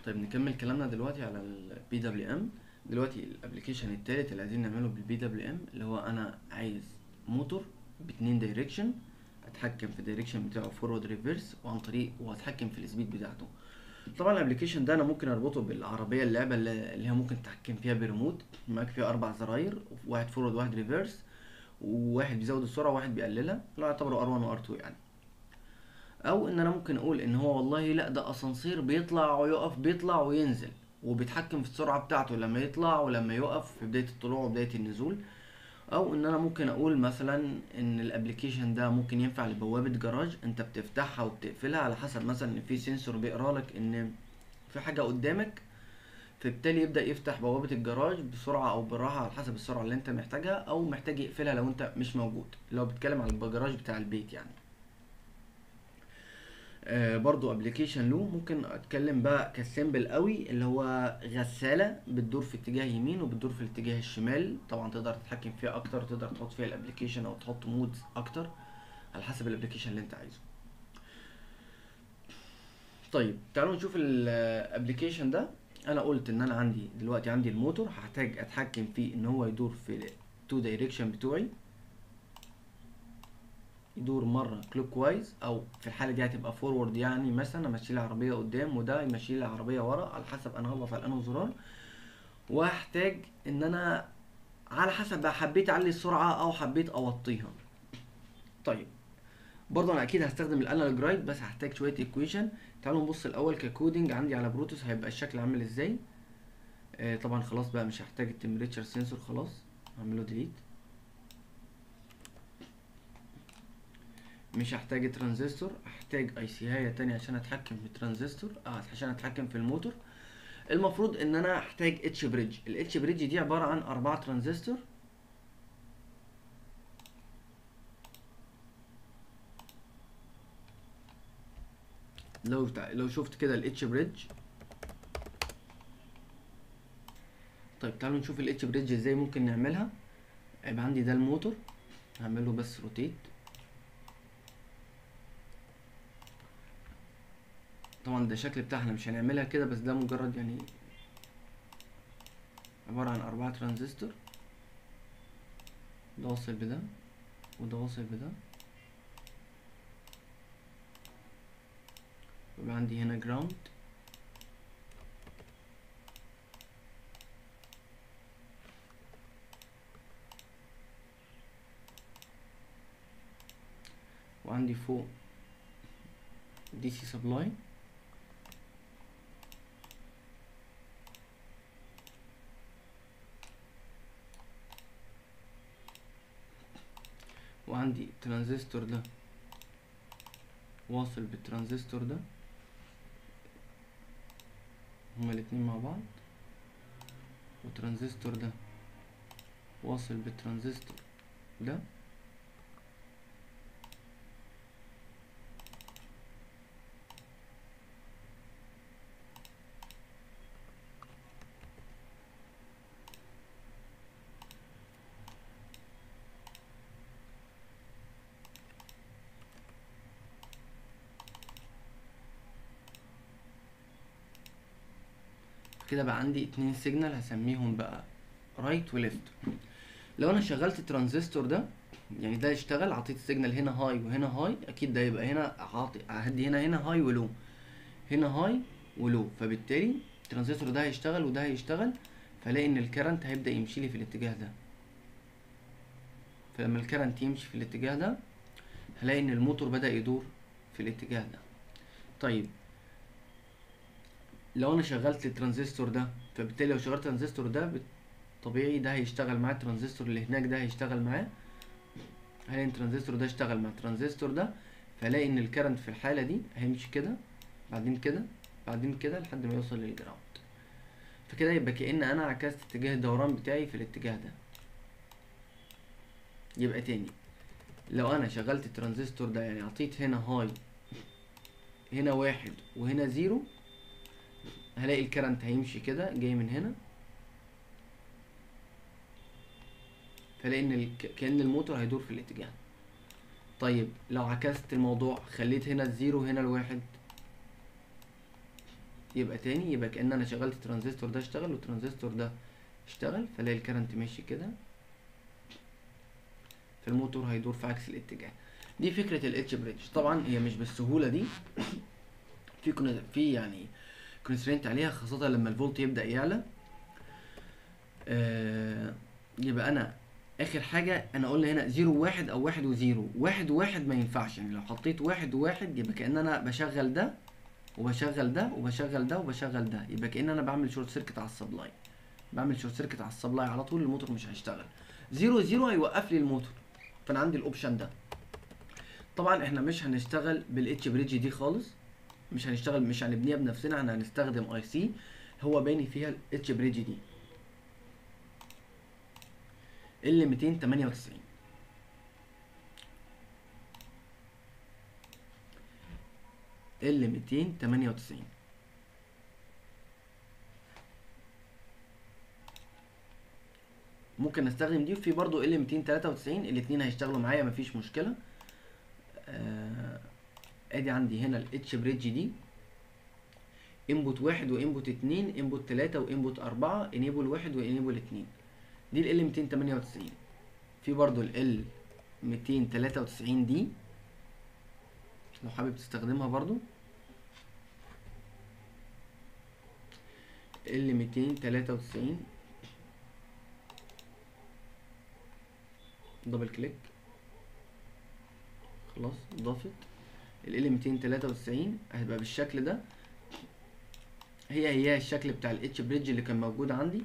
طيب نكمل كلامنا دلوقتي على البي دبليو ام دلوقتي الابلكيشن التالت اللي عايزين نعمله بالبي دبليو ام اللي هو انا عايز موتور باتنين دايركشن اتحكم في الدايركشن بتاعه فورورد ريفرس وعن طريق واتحكم في السبيد بتاعته طبعا الابلكيشن ده انا ممكن اربطه بالعربيه اللعبه اللي اللي هي ممكن تتحكم فيها بريموت معاك فيها اربع زراير واحد فورورد واحد ريفرس وواحد بيزود السرعه وواحد بيقللها اللي هو يعتبروا ار1 وار2 يعني او ان انا ممكن اقول ان هو والله لا ده اسانسير بيطلع ويقف بيطلع وينزل وبيتحكم في السرعه بتاعته لما يطلع ولما يقف في بدايه الطلوع وبدايه النزول او ان انا ممكن اقول مثلا ان الابلكيشن ده ممكن ينفع لبوابه جراج انت بتفتحها وبتقفلها على حسب مثلا ان في سنسور بيقرا لك ان في حاجه قدامك فبالتالي يبدا يفتح بوابه الجراج بسرعه او براحه على حسب السرعه اللي انت محتاجها او محتاج يقفلها لو انت مش موجود لو بتتكلم على الجراج بتاع البيت يعني آه برضو ابلكيشن له ممكن اتكلم بقى كسيمبل قوي اللي هو غسالة بتدور في اتجاه يمين وبتدور في الاتجاه الشمال طبعا تقدر تتحكم فيها اكتر تقدر تحط فيها الابلكيشن او تحط مودز اكتر على حسب الابلكيشن اللي انت عايزه طيب تعالوا نشوف الابلكيشن ده انا قلت ان انا عندي دلوقتي عندي الموتور هحتاج اتحكم فيه ان هو يدور في التو دايركشن بتوعي يدور مره كلوك وايز او في الحاله دي هتبقى فورورد يعني مثلا امشي لي العربيه قدام وده يمشي لي العربيه ورا على حسب انا هضغط على انه زرار وهحتاج ان انا على حسب بقى حبيت اعلي السرعه او حبيت اوطيها طيب برضه انا اكيد هستخدم الانالوج رايت بس هحتاج شويه ايكويشن تعالوا نبص الاول ككودنج عندي على بروتوس هيبقى الشكل عامل ازاي آه طبعا خلاص بقى مش هحتاج التمبريتشر سنسور خلاص هعمله ديليت مش هحتاج ترانزستور هحتاج اي سي هايه تانية عشان اتحكم في الترانزستور اه عشان اتحكم في الموتور المفروض ان انا احتاج اتش بريدج الاتش بريدج دي عباره عن اربعة ترانزستور لو تع... لو شفت كده الاتش بريدج طيب تعالوا نشوف الاتش بريدج ازاي ممكن نعملها يبقى عندي ده الموتور هعمله بس روتيت طبعا ده الشكل بتاعنا مش هنعملها كده بس ده مجرد يعني عبارة عن أربعة ترانزستور ده واصل بده وده واصل بده يبقى عندي هنا جراوند وعندي فوق دي سي سبلاي وعندي ترانزستور ده واصل بالترانزستور ده هما الاتنين مع بعض وترانزستور ده واصل بالترانزستور ده كده بقى عندي اتنين سيجنال هسميهم بقى رايت وليفت لو انا شغلت الترانزستور ده يعني ده يشتغل عطيت السيجنال هنا هاي وهنا هاي اكيد ده يبقى هنا عاطي هدي هنا هنا هاي ولو هنا هاي ولو فبالتالي الترانزستور ده هيشتغل وده هيشتغل فلاقي ان الكرنت هيبدا يمشي لي في الاتجاه ده فلما الكرنت يمشي في الاتجاه ده هلاقي ان الموتور بدا يدور في الاتجاه ده طيب لو انا شغلت الترانزستور ده فبالتالي لو شغلت الترانزستور ده طبيعي ده هيشتغل معاه الترانزستور اللي هناك ده هيشتغل معاه هلاقي ان الترانزستور ده اشتغل مع الترانزستور ده فلاقي ان الكرنت في الحاله دي هيمشي كده بعدين كده بعدين كده لحد ما يوصل للجراوند فكده يبقى كأن انا عكست اتجاه الدوران بتاعي في الاتجاه ده يبقى تاني لو انا شغلت الترانزستور ده يعني عطيت هنا هاي هنا واحد وهنا زيرو هلاقي الكرنت هيمشي كده جاي من هنا فلاقي ان ال... كأن الموتور هيدور في الاتجاه طيب لو عكست الموضوع خليت هنا الزيرو هنا الواحد يبقى تاني يبقى كأن انا شغلت الترانزستور ده اشتغل والترانزستور ده اشتغل فلاقي الكرنت ماشي كده فالموتور هيدور في عكس الاتجاه دي فكرة الاتش بريدج طبعا هي مش بالسهولة دي في كنا في يعني كونسترينت عليها خاصة لما الفولت يبدأ يعلى آه يبقى انا اخر حاجة انا قلنا هنا زيرو واحد او واحد وزيرو واحد وواحد ما ينفعش يعني لو حطيت واحد وواحد يبقى كأن انا بشغل ده وبشغل ده وبشغل ده وبشغل ده يبقى كأن انا بعمل شورت سيركت على السبلاي بعمل شورت سيركت على السبلاي على طول الموتور مش هيشتغل زيرو زيرو هيوقف لي الموتور فانا عندي الاوبشن ده طبعا احنا مش هنشتغل بالاتش بريدج دي خالص مش هنشتغل مش هنبنيها بنفسنا احنا هنستخدم اي سي هو باني فيها الاتش بريدج دي ال 298 ال 298 ممكن نستخدم دي وفي برضو ال 293 الاتنين هيشتغلوا معايا مفيش مشكله آه، ادي عندي هنا الاتش بريدج دي انبوت واحد وانبوت اتنين انبوت تلاتة وانبوت اربعة انيبل واحد وانيبل اتنين دي ال 298 في برضو ال 293 دي لو حابب تستخدمها برضو ال 293 دبل كليك خلاص ضافت ال 293 هتبقى بالشكل ده هي هي الشكل بتاع الاتش بريدج اللي كان موجود عندي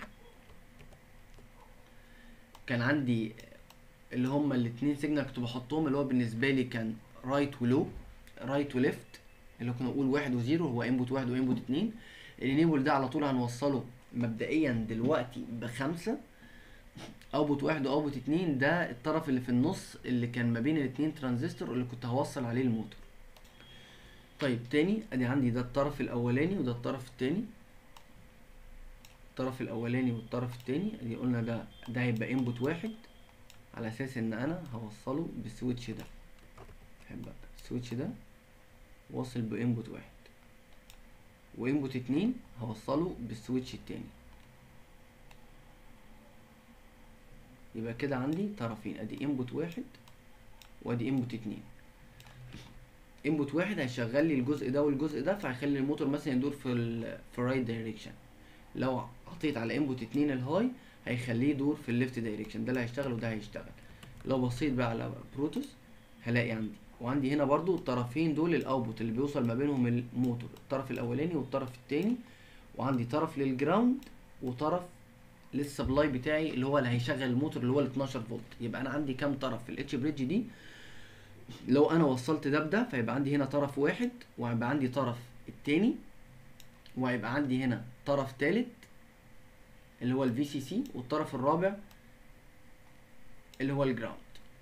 كان عندي اللي هما الاتنين سيجنال كنت بحطهم اللي هو بالنسبه لي كان رايت ولو رايت وليفت اللي كنا نقول واحد وزيرو هو انبوت واحد وانبوت اتنين الانيبل ده على طول هنوصله مبدئيا دلوقتي بخمسة اوتبوت واحد واوتبوت اتنين ده الطرف اللي في النص اللي كان ما بين الاتنين ترانزستور اللي كنت هوصل عليه الموتور طيب تاني ادي عندي ده الطرف الاولاني وده الطرف التاني الطرف الاولاني والطرف التاني ادي قلنا ده ده هيبقى انبوت واحد على اساس ان انا هوصله بالسويتش ده هيبقى السويتش ده واصل بانبوت واحد وانبوت اتنين هوصله بالسويتش التاني يبقى كده عندي طرفين ادي انبوت واحد وادي انبوت اتنين انبوت واحد هيشغل لي الجزء ده والجزء ده فهيخلي الموتور مثلا يدور في ال في الرايت دايركشن لو حطيت على انبوت اتنين الهاي هيخليه يدور في الليفت دايركشن ده اللي هيشتغل وده هيشتغل لو بصيت بقى على بروتوس هلاقي عندي وعندي هنا برضو الطرفين دول الاوتبوت اللي بيوصل ما بينهم الموتور الطرف الاولاني والطرف التاني وعندي طرف للجراوند وطرف للسبلاي بتاعي اللي هو اللي هيشغل الموتور اللي هو ال 12 فولت يبقى انا عندي كام طرف في الاتش بريدج دي لو انا وصلت ده بده فيبقى عندي هنا طرف واحد وهيبقى عندي طرف التاني وهيبقى عندي هنا طرف تالت اللي هو الفي سي سي والطرف الرابع اللي هو الجراوند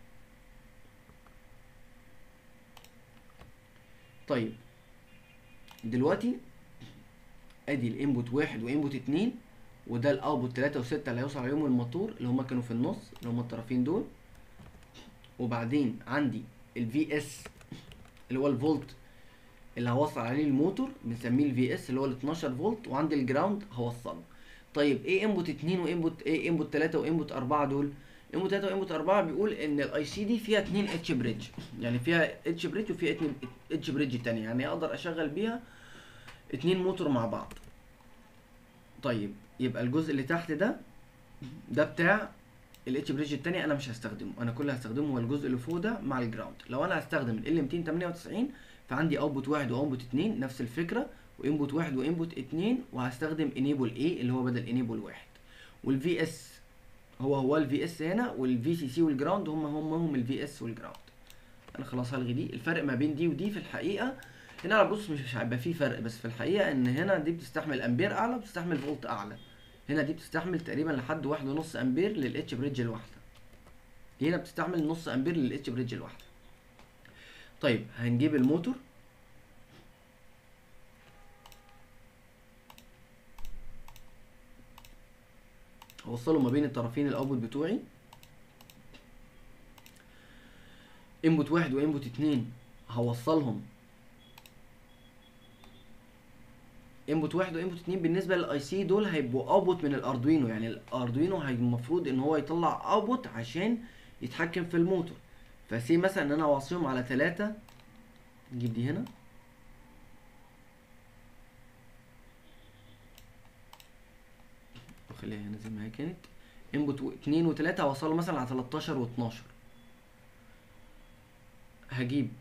طيب دلوقتي ادي الانبوت واحد وانبوت اتنين وده الاوتبوت تلاتة وستة اللي هيوصل عليهم الموتور اللي هما كانوا في النص اللي هما الطرفين دول وبعدين عندي الفي اس اللي هو الفولت اللي هوصل عليه الموتور بنسميه الفي اس اللي هو ال 12 فولت وعندي الجراوند هوصله طيب ايه انبوت 2 وانبوت ايه انبوت 3 وانبوت 4 دول انبوت 3 وانبوت 4 بيقول ان الاي سي دي فيها 2 اتش بريدج يعني فيها اتش بريدج وفيها اتش بريدج تانية يعني اقدر اشغل بيها اتنين موتور مع بعض طيب يبقى الجزء اللي تحت ده ده بتاع الاتش بريدج التاني انا مش هستخدمه انا كل اللي هستخدمه هو الجزء اللي فوق ده مع الجراوند لو انا هستخدم ال 298 فعندي اوتبوت واحد واوتبوت اتنين نفس الفكره وانبوت واحد وانبوت اتنين وهستخدم انيبل ايه اللي هو بدل انيبل واحد والفي اس هو هو الفي اس هنا والفي سي سي والجراوند هم هم هم الفي اس والجراوند انا خلاص هلغي دي الفرق ما بين دي ودي في الحقيقه هنا بص مش هيبقى فيه فرق بس في الحقيقه ان هنا دي بتستحمل امبير اعلى بتستحمل فولت اعلى هنا دي بتستحمل تقريبا لحد واحد ونص امبير للاتش بريدج الواحده هنا بتستحمل نص امبير للاتش بريدج الواحده طيب هنجيب الموتور هوصله ما بين الطرفين الاوتبوت بتوعي انبوت واحد وانبوت اتنين هوصلهم انبوت واحد وانبوت اتنين بالنسبه للاي سي دول هيبقوا اوتبوت من الاردوينو يعني الاردوينو هي المفروض ان هو يطلع اوتبوت عشان يتحكم في الموتور فسي مثلا ان انا اوصيهم على تلاتة نجيب دي هنا وخليها هنا زي ما هي كانت انبوت اتنين وتلاتة هوصله مثلا على تلاتاشر واتناشر هجيب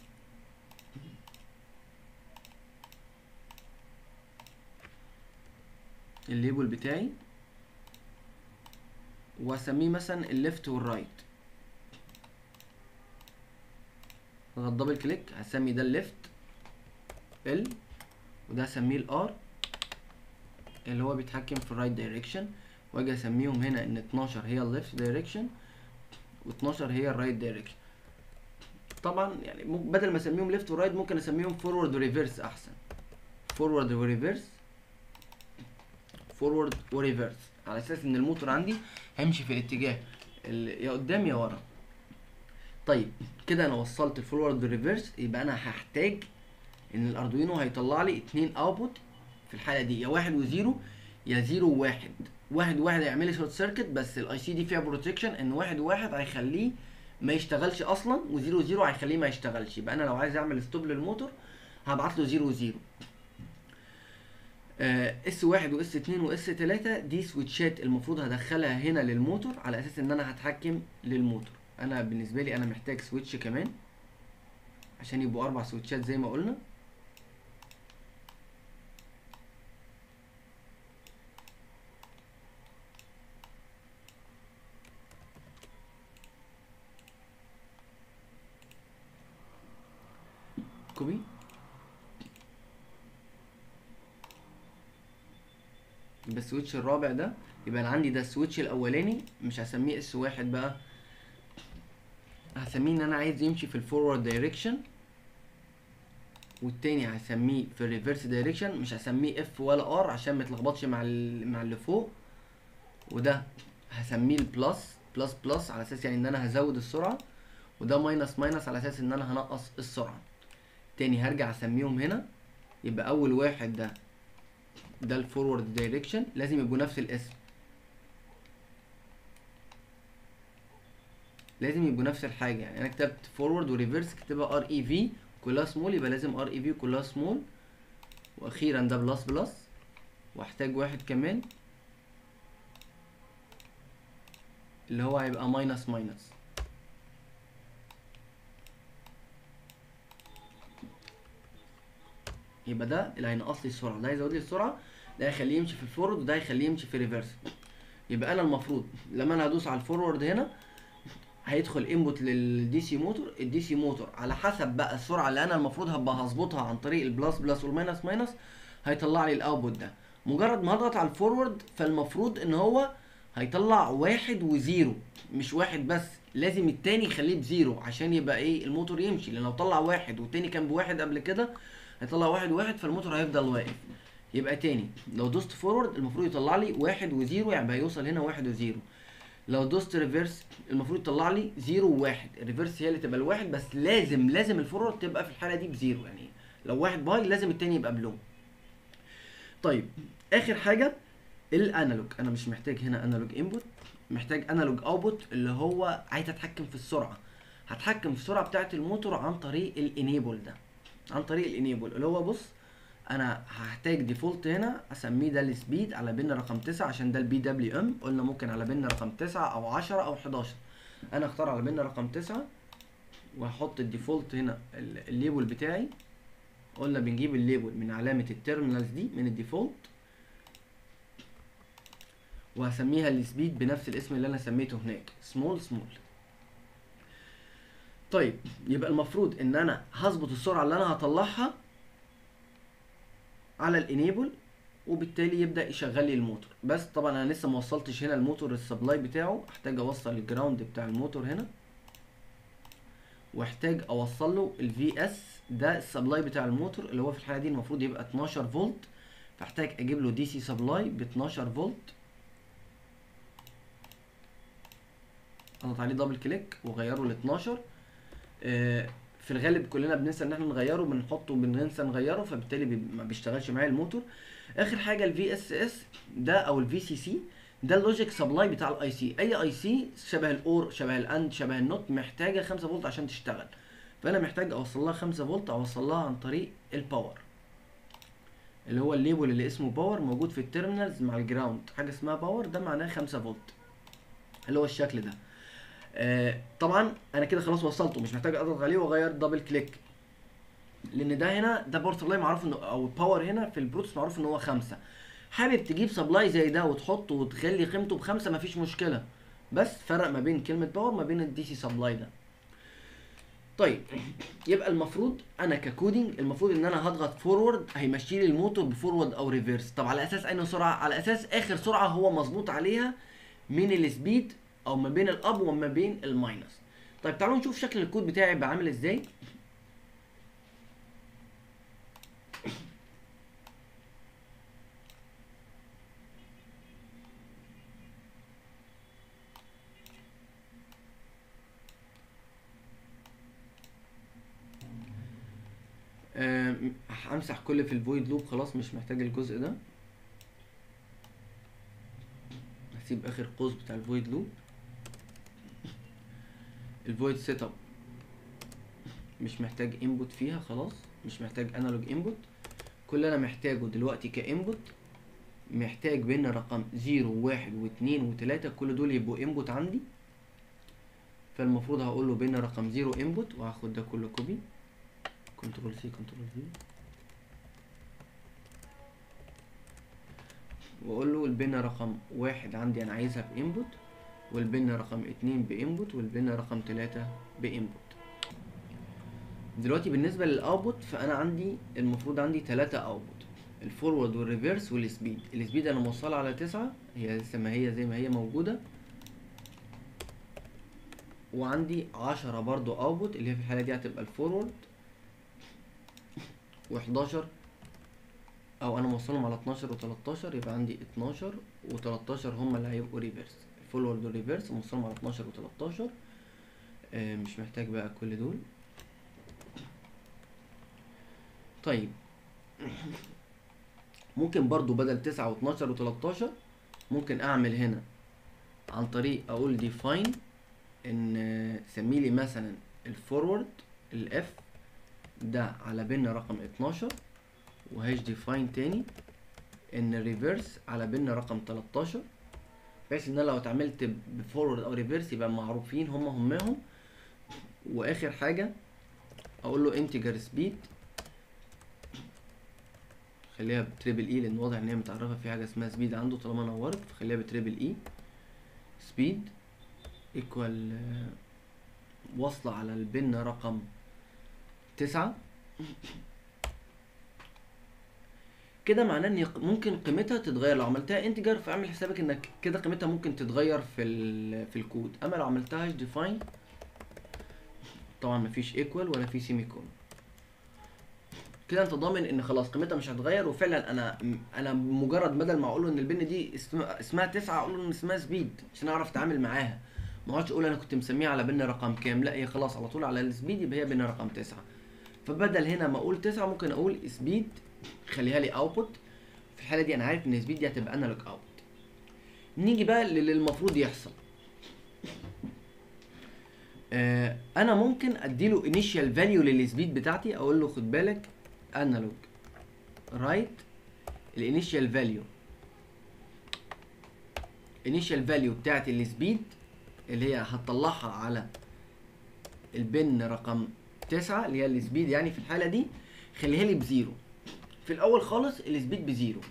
الليبل بتاعي واسميه مثلا الليفت والرايت اضغط دبل كليك هسمي ده الليفت ال وده هسميه الار اللي هو بيتحكم في الرايت دايركشن واجي اسميهم هنا ان 12 هي الليفت دايركشن و12 هي الرايت دايركشن طبعا يعني ممكن بدل ما اسميهم ليفت ورايت ممكن اسميهم فورورد وريفرس احسن فورورد وريفرس فورورد وريفرس على اساس ان الموتور عندي هيمشي في الاتجاه اللي يا قدام يا ورا طيب كده انا وصلت الفورورد والريفرس يبقى انا هحتاج ان الاردوينو هيطلع لي اتنين اوتبوت في الحاله دي يا واحد وزيرو يا زيرو وواحد واحد وواحد هيعمل لي شورت سيركت بس الاي سي دي فيها بروتكشن ان واحد وواحد هيخليه ما يشتغلش اصلا وزيرو زيرو هيخليه ما يشتغلش يبقى انا لو عايز اعمل ستوب للموتور هبعت له زيرو زيرو اس واحد واس اتنين واس تلاتة دي سويتشات المفروض هدخلها هنا للموتور على اساس ان انا هتحكم للموتور انا بالنسبه لي انا محتاج سويتش كمان عشان يبقوا اربع سويتشات زي ما قلنا كوبي يبقى السويتش الرابع ده يبقى انا عندي ده السويتش الاولاني مش هسميه اس واحد بقى هسميه ان انا عايز يمشي في الفورورد دايركشن والتاني هسميه في الريفرس دايركشن مش هسميه اف ولا ار عشان ما يتلخبطش مع مع اللي فوق وده هسميه البلس بلس بلس على اساس يعني ان انا هزود السرعه وده ماينس ماينس على اساس ان انا هنقص السرعه تاني هرجع اسميهم هنا يبقى اول واحد ده ده الفورورد دايركشن لازم يبقوا نفس الاسم لازم يبقوا نفس الحاجه يعني انا كتبت فورورد وريفرس كتبها ار اي في كلها سمول يبقى لازم ار اي في كلها سمول واخيرا ده بلس بلس واحتاج واحد كمان اللي هو هيبقى ماينس ماينس يبقى ده اللي هينقص لي السرعه ده هيزود لي السرعه ده هيخليه يمشي في الفورورد وده هيخليه يمشي في الريفرس يبقى انا المفروض لما انا هدوس على الفورورد هنا هيدخل انبوت للدي سي موتور الدي سي موتور على حسب بقى السرعه اللي انا المفروض هبقى هظبطها عن طريق البلس بلس والماينس ماينس هيطلع لي الاوتبوت ده مجرد ما اضغط على الفورورد فالمفروض ان هو هيطلع واحد وزيرو مش واحد بس لازم التاني يخليه بزيرو عشان يبقى ايه الموتور يمشي لان لو طلع واحد والتاني كان بواحد قبل كده هيطلع واحد واحد فالموتور هيفضل واقف يبقى تاني لو دوست فورورد المفروض يطلع لي واحد وزيرو يعني هيوصل هنا واحد وزيرو لو دوست ريفرس المفروض يطلع لي زيرو وواحد الريفرس هي اللي تبقى الواحد بس لازم لازم الفورورد تبقى في الحاله دي بزيرو يعني لو واحد باي لازم التاني يبقى بلو طيب اخر حاجه الانالوج انا مش محتاج هنا انالوج انبوت محتاج انالوج اوتبوت اللي هو عايز اتحكم في السرعه هتحكم في السرعه بتاعه الموتور عن طريق الانيبل ده عن طريق الانيبل اللي هو بص انا هحتاج ديفولت هنا اسميه ده السبيد على بن رقم 9 عشان ده البي دبليو ام قلنا ممكن على بن رقم 9 او 10 او 11 انا اختار على بن رقم 9 وهحط الديفولت هنا الليبل بتاعي قلنا بنجيب الليبل من علامة التيرمينالز دي من الديفولت وهسميها السبيد بنفس الاسم اللي انا سميته هناك سمول سمول طيب يبقى المفروض ان انا هظبط السرعه اللي انا هطلعها على الانيبل وبالتالي يبدا يشغل لي الموتور بس طبعا انا لسه ما وصلتش هنا الموتور السبلاي بتاعه احتاج اوصل الجراوند بتاع الموتور هنا واحتاج اوصل له الفي اس ده السبلاي بتاع الموتور اللي هو في الحاله دي المفروض يبقى 12 فولت فاحتاج اجيب له دي سي سبلاي ب 12 فولت اضغط عليه دبل كليك واغيره ل 12 في في الغالب كلنا بننسى ان احنا نغيره بنحطه بننسى نغيره فبالتالي بي- ما بيشتغلش معايا الموتور اخر حاجه الفي اس اس ده او الفي سي سي ده اللوجيك سبلاي بتاع الاي سي اي اي سي شبه الاور شبه الاند شبه النوت محتاجه 5 فولت عشان تشتغل فانا محتاج اوصل لها 5 فولت اوصل لها عن طريق الباور اللي هو الليبل اللي اسمه باور موجود في التيرمينالز مع الجراوند حاجه اسمها باور ده معناه 5 فولت اللي هو الشكل ده آه طبعا انا كده خلاص وصلته مش محتاج اضغط عليه واغير دبل كليك لان ده هنا ده باور سبلاي معروف انه او الباور هنا في البروتوس معروف ان هو خمسة حابب تجيب سبلاي زي ده وتحطه وتخلي قيمته بخمسة مفيش مشكلة بس فرق ما بين كلمة باور ما بين الدي سي سبلاي ده طيب يبقى المفروض انا ككودينج المفروض ان انا هضغط فورورد هيمشي لي الموتور بفورورد او ريفيرس طب على اساس اي سرعه على اساس اخر سرعه هو مظبوط عليها من السبيد او ما بين الاب وما بين الماينس طيب تعالوا نشوف شكل الكود بتاعي بقى عامل ازاي آم، همسح كل في الفويد لوب خلاص مش محتاج الجزء ده هسيب اخر قوس بتاع الفويد لوب الفويد سيت اب مش محتاج انبوت فيها خلاص مش محتاج انالوج انبوت كل اللي انا محتاجه دلوقتي كانبوت محتاج بين رقم زيرو وواحد واتنين وتلاتة كل دول يبقوا انبوت عندي فالمفروض هقول له بين رقم زيرو انبوت وهاخد ده كله كوبي كنترول سي كنترول في واقول له البن رقم واحد عندي انا عايزها بانبوت والبن رقم اتنين بانبوت والبن رقم تلاتة بانبوت دلوقتي بالنسبة للاوتبوت فانا عندي المفروض عندي تلاتة اوتبوت الفورورد والريفيرس والسبيد السبيد انا موصلها على تسعة هي لسه ما هي زي ما هي موجودة وعندي عشرة برضو اوتبوت اللي هي في الحالة دي هتبقى الفورورد و11 او انا موصلهم على 12 و13 يبقى عندي 12 و13 هم اللي هيبقوا ريفيرس الفورورد والريفيرس موصلهم على 12 و13 آه مش محتاج بقى كل دول طيب ممكن برضو بدل 9 و12 و13 ممكن اعمل هنا عن طريق اقول define ان آه، سمي لي مثلا الفورورد الاف ده على بن رقم 12 وهاش ديفاين تاني ان الريفيرس على بن رقم 13 بحيث ان انا لو اتعاملت بفورورد او ريفيرس يبقى معروفين هم همهم واخر حاجه اقول له انتجر سبيد خليها بتريبل اي لان واضح ان هي متعرفه في حاجه اسمها سبيد عنده طالما نورت فخليها بتريبل اي سبيد ايكوال واصله على البن رقم تسعة كده معناه ان يق- ممكن قيمتها تتغير لو عملتها انتجر فاعمل حسابك انك كده قيمتها ممكن تتغير في ال في الكود اما لو عملتها ديفاين طبعا مفيش ايكوال ولا في سيمي كون كده انت ضامن ان خلاص قيمتها مش هتتغير وفعلا انا انا مجرد بدل ما اقول له ان البن دي اسمها, اسمها تسعة اقول له ان اسمها سبيد عشان اعرف اتعامل معاها ما اقعدش اقول انا كنت مسميها على بن رقم كام لا هي خلاص على طول على السبيد يبقى هي بن رقم تسعة فبدل هنا ما اقول تسعة ممكن اقول سبيد خليها لي اوتبوت في الحاله دي انا عارف ان سبيد دي هتبقى انالوج اوت نيجي بقى للي المفروض يحصل آه انا ممكن اديله انيشال فاليو للسبيد بتاعتي اقول له خد بالك انالوج رايت الانيشال فاليو انيشال فاليو بتاعت السبيد اللي هي هتطلعها على البن رقم تسعة اللي هي السبيد يعني في الحالة دي خليها لي بزيرو في الأول خالص السبيد بزيرو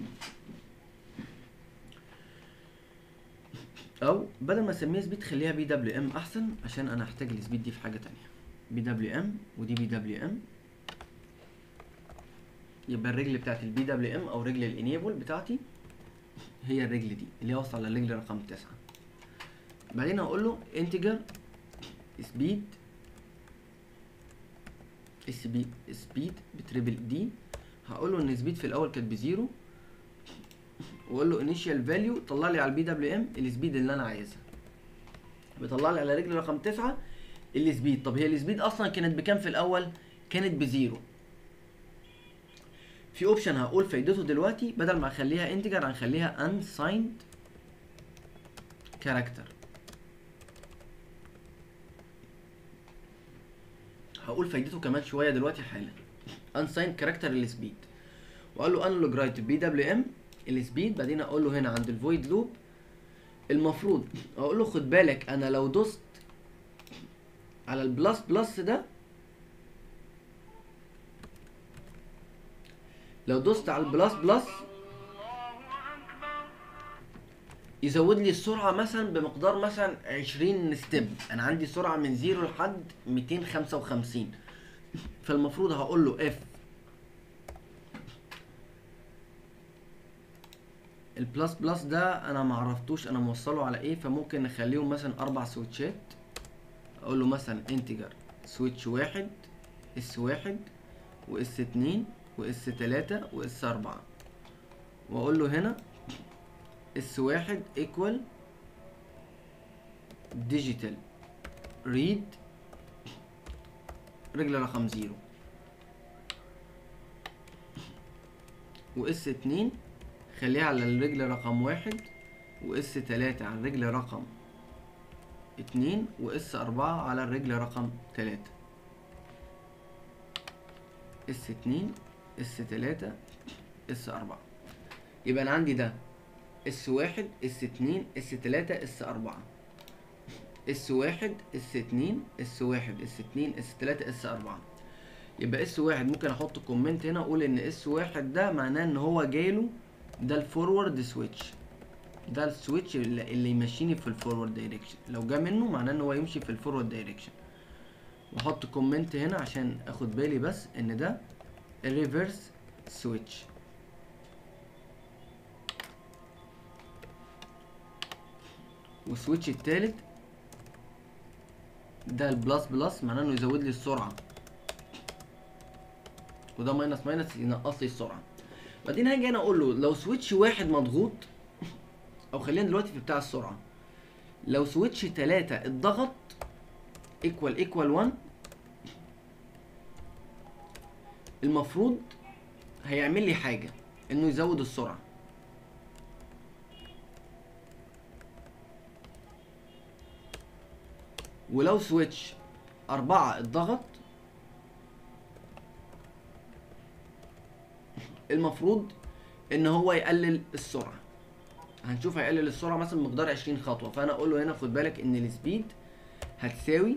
أو بدل ما أسميها سبيد خليها بي دبليو ام أحسن عشان أنا هحتاج السبيد دي في حاجة تانية بي دبليو ام ودي بي دبليو ام يبقى الرجل بتاعت البي دبليو ام أو رجل الانيبل بتاعتي هي الرجل دي اللي هي واصلة على الرجل رقم تسعة بعدين هقول له انتجر سبيد سبيد سبيد بتريبل دي هقول له ان سبيد في الاول كانت بزيرو واقول له انيشال فاليو طلع لي على البي دبليو ام السبيد اللي انا عايزها بيطلع لي على رجل رقم تسعة السبيد طب هي السبيد اصلا كانت بكام في الاول كانت بزيرو في اوبشن هقول فايدته دلوقتي بدل ما اخليها انتجر هنخليها unsigned character هقول فايدته كمان شويه دلوقتي حالا unsigned character السبيد واقول له انلوج رايت بي دبليو ام السبيد بعدين اقول له هنا عند الفويد لوب المفروض اقول له خد بالك انا لو دوست على البلس بلس ده لو دوست على البلس بلس يزود لي السرعة مثلا بمقدار مثلا 20 ستيب انا عندي سرعة من زيرو لحد 255 فالمفروض هقول له اف البلس بلس ده انا معرفتوش انا موصله على ايه فممكن نخليهم مثلا اربع سويتشات اقول له مثلا انتجر سويتش واحد اس واحد واس اتنين واس تلاتة واس اربعة واقول له هنا اس واحد ايكوال ديجيتال ريد رجل رقم زيرو واس اتنين خليها على الرجل رقم واحد واس تلاتة على الرجل رقم اتنين واس اربعة على الرجل رقم تلاتة اس اتنين اس تلاتة اس اربعة يبقى انا عندي ده اس واحد اس اتنين اس تلاتة اس اربعة اس واحد اس اتنين اس واحد اس اتنين اس تلاتة اس اربعة يبقى اس واحد ممكن احط كومنت هنا اقول ان اس واحد ده معناه ان هو جايله ده الفورورد سويتش ده السويتش اللي اللي يمشيني في الفورورد دايركشن لو جه منه معناه ان هو يمشي في الفورورد دايركشن واحط كومنت هنا عشان اخد بالي بس ان ده الريفرس سويتش والسويتش التالت ده البلس بلس معناه انه يزود لي السرعه وده ماينس ماينس ينقص لي السرعه بعدين هاجي انا اقول له لو سويتش واحد مضغوط او خلينا دلوقتي في بتاع السرعه لو سويتش تلاتة اتضغط ايكوال ايكوال 1 المفروض هيعمل لي حاجه انه يزود السرعه ولو سويتش أربعة اتضغط المفروض ان هو يقلل السرعه هنشوف هيقلل السرعه مثلا مقدار 20 خطوه فانا اقول له هنا خد بالك ان السبيد هتساوي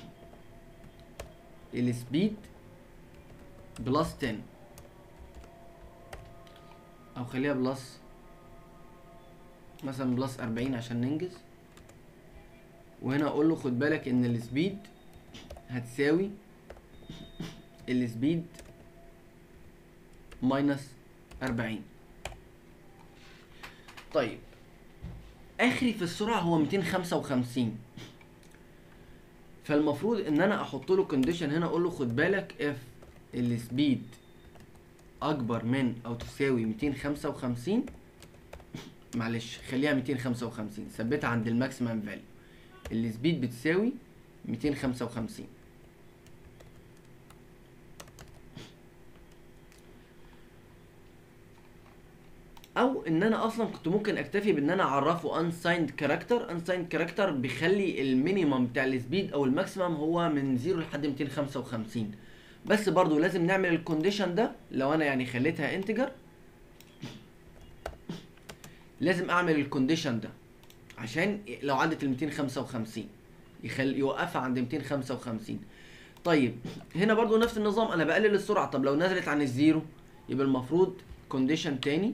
السبيد بلس 10 او خليها بلس مثلا بلس 40 عشان ننجز وهنا اقول له خد بالك ان السبيد هتساوي السبيد ماينس 40 طيب اخري في السرعه هو 255 فالمفروض ان انا احط له كونديشن هنا اقول له خد بالك اف السبيد اكبر من او تساوي 255 معلش خليها 255 ثبتها عند الماكسيمم فاليو السبيد بتساوي 255 او ان انا اصلا كنت ممكن اكتفي بان انا اعرفه unsigned character unsigned character بيخلي المينيمم بتاع السبيد او الماكسيمم هو من 0 لحد 255 بس برضو لازم نعمل الكونديشن ده لو انا يعني خليتها انتجر لازم اعمل الكونديشن ده عشان لو عدت ال 255 يخلي يوقفها عند 255 طيب هنا برضو نفس النظام انا بقلل السرعه طب لو نزلت عن الزيرو يبقى المفروض كونديشن تاني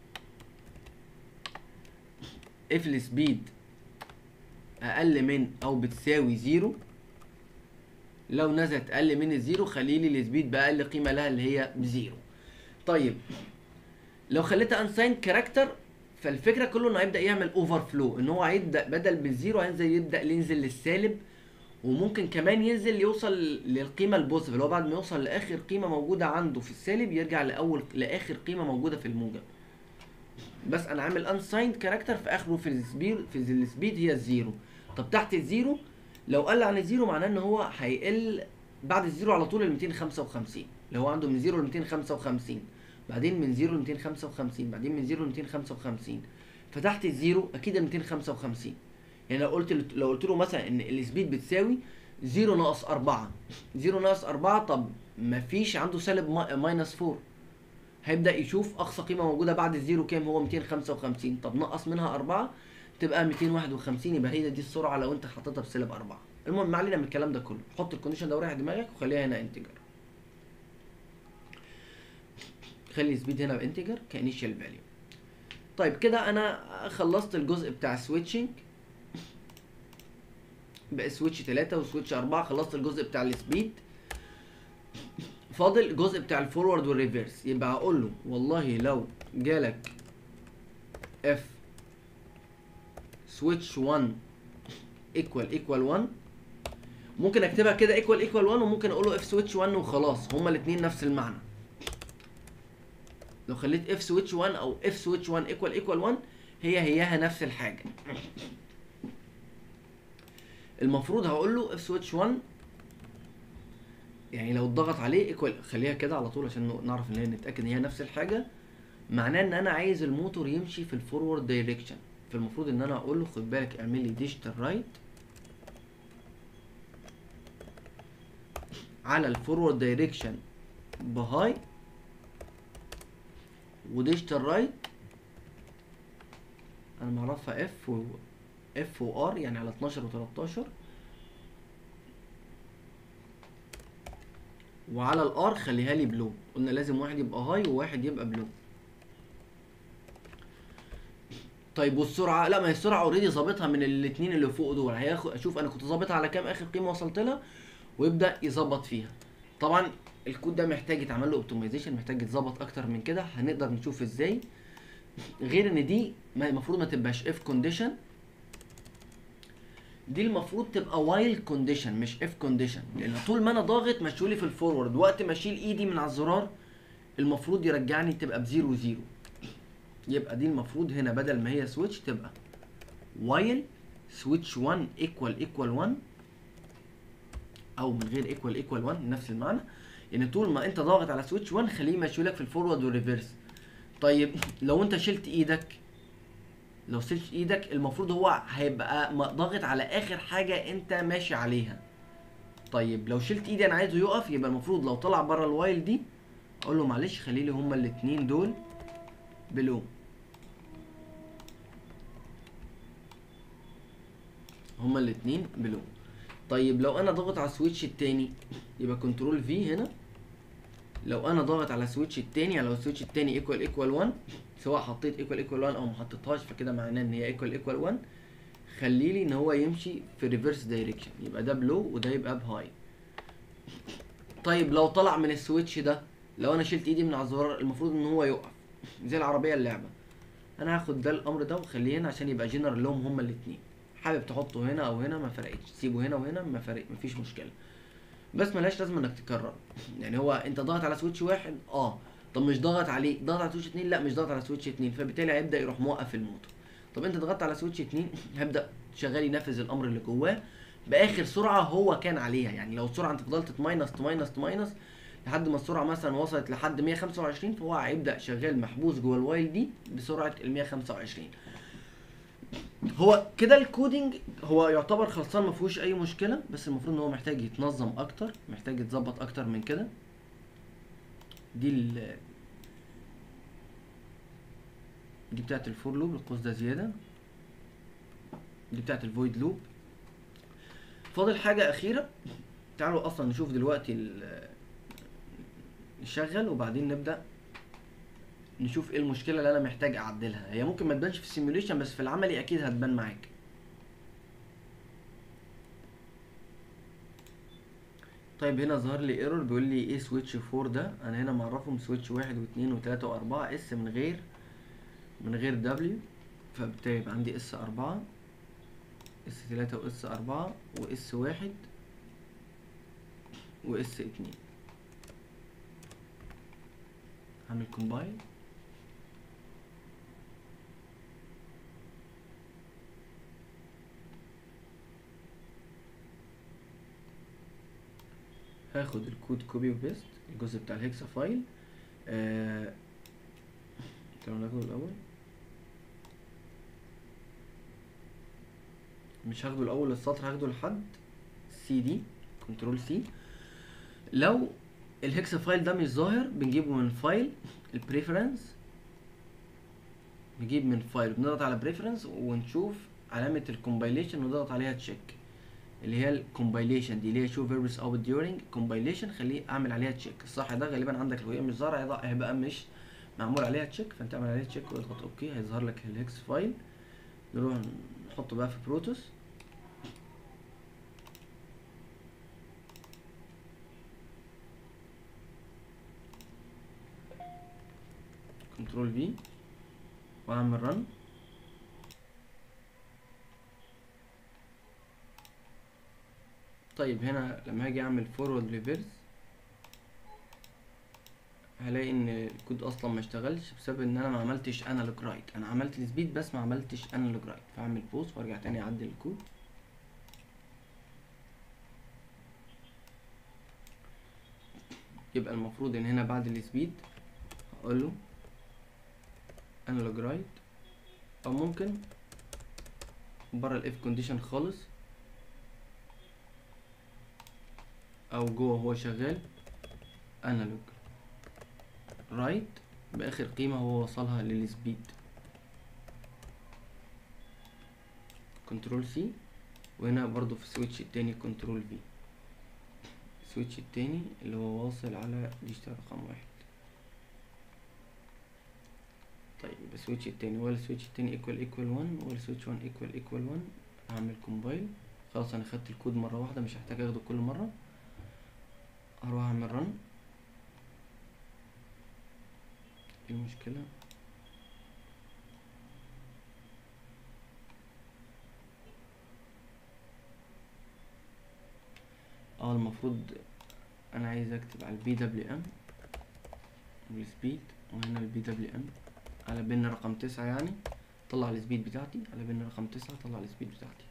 if السبيد اقل من او بتساوي زيرو لو نزلت اقل من الزيرو خلي لي السبيد باقل قيمه لها اللي هي بزيرو طيب لو خليتها انساين كاركتر فالفكره كله انه هيبدا يعمل اوفر فلو ان هو هيبدا بدل بالزيرو هينزل يبدا ينزل للسالب وممكن كمان ينزل يوصل للقيمه البوزيتيف اللي هو بعد ما يوصل لاخر قيمه موجوده عنده في السالب يرجع لاول لاخر قيمه موجوده في الموجب بس انا عامل unsigned كاركتر في اخره في السبيد في السبيد هي الزيرو طب تحت الزيرو لو قل عن الزيرو معناه ان هو هيقل بعد الزيرو على طول ال 255 اللي هو عنده من زيرو ل 255 بعدين من زيرو ل 255 بعدين من زيرو ل 255 فتحت الزيرو اكيد ال 255 يعني لو قلت لو قلت له مثلا ان السبيد بتساوي 0 ناقص 4 0 ناقص 4 طب مفيش عنده سالب ما- ماينس 4 هيبدا يشوف اقصى قيمه موجوده بعد الزيرو كام هو 255 طب نقص منها 4 تبقى 251 يبقى هي دي السرعه لو انت حطيتها بسالب 4 المهم ما علينا من الكلام ده كله حط الكونديشن ده وريح دماغك وخليها هنا انتجر خلي السبيد هنا بانتجر كانيشال فاليو طيب كده انا خلصت الجزء بتاع السويتشنج بقى سويتش 3 وسويتش 4 خلصت الجزء بتاع السبيد فاضل الجزء بتاع الفورورد والريفيرس يبقى هقول له والله لو جالك اف سويتش 1 ايكوال ايكوال 1 ممكن اكتبها كده ايكوال ايكوال 1 وممكن اقول له اف سويتش 1 وخلاص هما الاثنين نفس المعنى لو خليت اف سويتش 1 او اف سويتش 1 ايكوال ايكوال 1 هي هياها نفس الحاجه المفروض هقول له اف سويتش 1 يعني لو اتضغط عليه ايكوال خليها كده على طول عشان نعرف ان هي نتاكد ان هي نفس الحاجه معناه ان انا عايز الموتور يمشي في الفورورد دايركشن فالمفروض ان انا اقول له خد بالك اعمل لي ديجيتال رايت على الفورورد دايركشن بهاي وديجيتال رايت انا معرفها اف و اف وار يعني على 12 و13 وعلى الار خليها لي بلو قلنا لازم واحد يبقى هاي وواحد يبقى بلو طيب والسرعه لا ما هي السرعه اوريدي ظابطها من الاثنين اللي فوق دول هياخد اشوف انا كنت ظابطها على كام اخر قيمه وصلت لها ويبدا يظبط فيها طبعا الكود ده محتاج يتعمل له اوبتمايزيشن محتاج يتظبط اكتر من كده هنقدر نشوف ازاي غير ان دي ما- المفروض ما تبقاش اف كونديشن دي المفروض تبقى وايل كونديشن مش اف كونديشن لان طول ما انا ضاغط مشولي في الفورورد وقت ما اشيل ايدي من على الزرار المفروض يرجعني تبقى بزيرو زيرو يبقى دي المفروض هنا بدل ما هي سويتش تبقى وايل سويتش 1 ايكوال ايكوال 1 او من غير ايكوال ايكوال 1 نفس المعنى يعني طول ما انت ضاغط على سويتش 1 خليه يمشي لك في الفورورد والريفرس طيب لو انت شلت ايدك لو شلت ايدك المفروض هو هيبقى م- ضاغط على اخر حاجه انت ماشي عليها طيب لو شلت ايدي انا عايزه يقف يبقى المفروض لو طلع بره الوايل دي اقول له معلش خلي لي هما الاتنين دول بلو هما الاتنين بلو طيب لو انا ضاغط على السويتش التاني يبقى كنترول في هنا لو انا ضاغط على السويتش التاني يعني لو السويتش التاني ايكوال ايكوال 1 سواء حطيت ايكوال ايكوال 1 او ما حطيتهاش فكده معناه ان هي ايكوال ايكوال 1 خلي لي ان هو يمشي في ريفرس دايركشن يبقى ده بلو وده يبقى بهاي طيب لو طلع من السويتش ده لو انا شلت ايدي من على الزرار المفروض ان هو يقف زي العربيه اللعبه انا هاخد ده الامر ده واخليه هنا عشان يبقى جنرال لهم هما الاثنين حابب تحطه هنا او هنا ما فرقتش تسيبه هنا وهنا ما فرق مفيش مشكله بس ملهاش لازمه انك تكرر يعني هو انت ضاغط على سويتش واحد اه طب مش ضاغط عليه ضاغط على سويتش اتنين لا مش ضاغط على سويتش اتنين فبالتالي هيبدا يروح موقف الموتور طب انت ضغطت على سويتش اتنين هيبدا شغال ينفذ الامر اللي جواه باخر سرعه هو كان عليها يعني لو السرعه انت فضلت تماينس تماينس تماينس لحد ما السرعه مثلا وصلت لحد 125 فهو هيبدا شغال محبوس جوه الوايل دي بسرعه ال 125 هو كده الكودينج هو يعتبر خلصان ما فيهوش اي مشكله بس المفروض ان هو محتاج يتنظم اكتر محتاج يتظبط اكتر من كده دي ال دي بتاعت الفور لوب القوس ده زياده دي بتاعت الفويد لوب فاضل حاجه اخيره تعالوا اصلا نشوف دلوقتي ال- نشغل وبعدين نبدا نشوف ايه المشكله اللي انا محتاج اعدلها هي ممكن ما تبانش في السيموليشن بس في العملي اكيد هتبان معاك طيب هنا ظهر لي ايرور بيقول لي ايه سويتش 4 ده انا هنا معرفهم سويتش واحد واثنين وثلاثة واربعة اس من غير من غير دبليو فبالتالي يبقى عندي اس اربعة اس تلاتة واس اربعة واس واحد واس اتنين هعمل كومبايل هاخد الكود كوبي وبيست الجزء بتاع الهكسا فايل آه... تعالوا ناخده الاول مش هاخده الاول السطر هاخده لحد سي دي كنترول سي لو الهكسا فايل ده مش ظاهر بنجيبه من فايل البريفرنس نجيب من فايل بنضغط على بريفرنس ونشوف علامة الكومبايليشن ونضغط عليها تشيك اللي هي الكومبايليشن دي اللي هي شو فيربس اوت ديورنج كومبايليشن خليه اعمل عليها تشيك الصح ده غالبا عندك لو هي مش ظاهرة هيض- هيبقى مش معمول عليها تشيك فانت اعمل عليها تشيك واضغط اوكي هيظهر لك الهكس فايل نروح نحطه بقى في بروتوس كنترول في واعمل رن طيب هنا لما هاجي اعمل فورورد ريفيرس هلاقي ان الكود اصلا ما اشتغلش بسبب ان انا ما عملتش انالوج رايت انا عملت السبيد بس ما عملتش انالوج رايت فاعمل بوز وارجع تاني اعدل الكود يبقى المفروض ان هنا بعد السبيد اقول له انالوج رايت او ممكن بره الاف كونديشن خالص او جوه هو شغال انالوج رايت باخر قيمة هو وصلها للسبيد كنترول سي وهنا برضو في السويتش التاني كنترول في السويتش التاني اللي هو واصل على ديجيتال رقم واحد طيب يبقى السويتش التاني ولا السويتش التاني ايكوال ايكوال 1 ولا السويتش 1 ايكوال ايكوال 1 هعمل كومبايل خلاص انا خدت الكود مرة واحدة مش هحتاج اخده كل مرة هروح اعمل رن ايه المشكلة اه المفروض انا عايز اكتب على البي دبليو ام والسبيد وهنا البي دبليو ام على بين رقم تسعة يعني طلع السبيد بتاعتي على بين رقم تسعة طلع السبيد بتاعتي